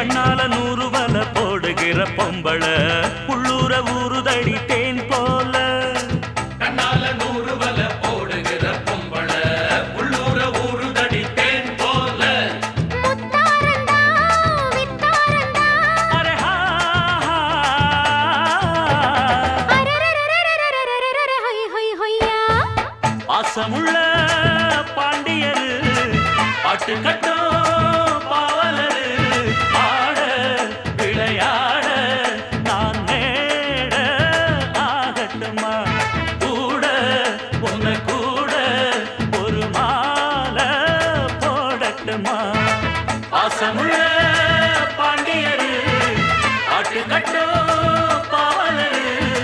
கண்ணால நூறு வல போடுகிற பொம்பள உள்ளூர ஊறுதடி தேன் போல கண்ணால நூறு வல போடுகிற பொம்பள உள்ளூர ஊருதடி தேன் போல முத்தாரண்டா வித்தாரண்டா அரே ஹா, ஹா. அரரரரரரரரரரர ஹொய் ஹொய் ஹொய்யா பாசமுள்ள பாண்டியரு பாட்டு கட்டும் பாவலரு ஆட விளையாட நான் நேட ஆகட்டுமா கூட உன்னை கூட ஒரு மாலை போடட்டுமா பாசமுள்ள பாண்டியரு பாட்டு கட்டும் பாவலரு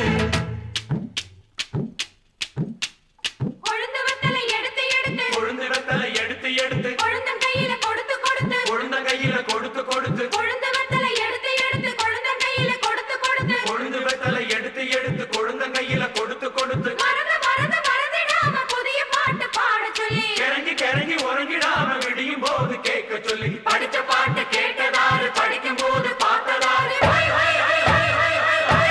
கொழுந்து வத்தலை எடுத்து எடுத்து கொழுந்து வெத்தலை எடுத்து எடுத்து கொழுந்தன் கையில கொடுத்து கொடுத்து கொழுந்த கையில கொடுத்து கொடுத்து கொழுந்து வத்தலை எடுத்து எடுத்து கொழுந்தன் கையில கொடுத்து கொடுத்து கொழுந்து வெத்தலை எடுத்து எடுத்து கொழுந்த கையில கொடுத்து கொடுத்து மறந்து மறந்து மறந்திடாம புதிய பாட்டு பாட சொல்லி கிறங்கி கிறங்கி உறங்கிடாம விடியும் போது கேட்க சொல்லி படிச்ச பாட்டு கேட்டதாரு படிக்கும் போது பார்த்ததாரு ஹொய், ஹொய், ஹொய், ஹொய், ஹொய், ஹொய், ஹொய்.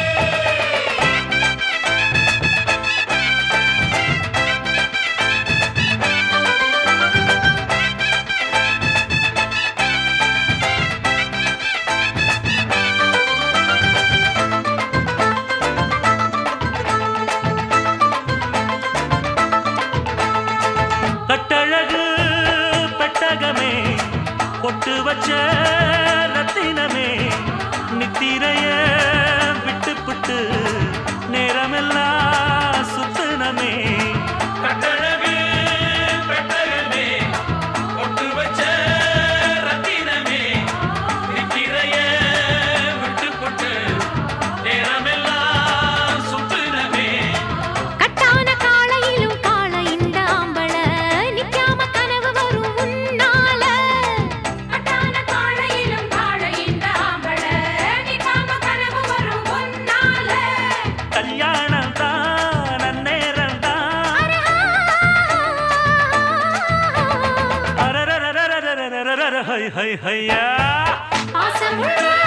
கட்டழகு பெட்டகமே பொட்டு வச்ச ரத்தினமே நித்திரைய விட்டு புட்டு நேரமெல்லாம் சுத்தனமே கட்டழகு பெட்டகமே கொட்டு வச்ச ரத்தினமே நித்திரைய விட்டு புட்டு நேரமெல்லாம் சுத்துனமே கட்டான காளையிலும் காள இந்த ஆம்பள நிக்காம கனவு வரும் உன்னால கட்டான காளையிலும் காள இந்த ஆம்பள நிக்காம கனவு வரும் உன்னால கல்யாணம் தான் நன்னேரம் தான் அரரரரரரரரரர ஹை ஹை ஹையா பாசமுள்ள